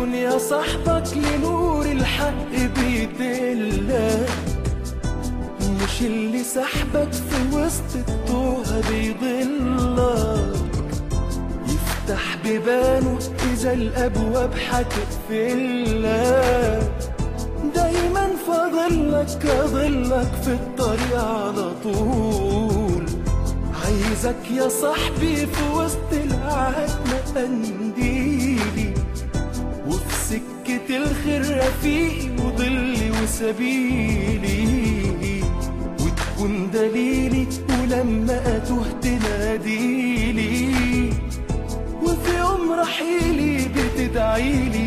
الدنيا صاحبك لنور الحق بيدلك مش اللي سحبك في وسط التوهة بيضلك يفتح بيبانه إذا الأبواب هتقفلك دايما فاضلك أضلك في الطريق على طول عايزك يا صاحبي في وسط العتمة قنديلي وفي سكة الخير رفيقي وظلي وسبيلي وتكون دليلي ولما أتوه تناديلي وفي يوم رحيلي بتدعيلي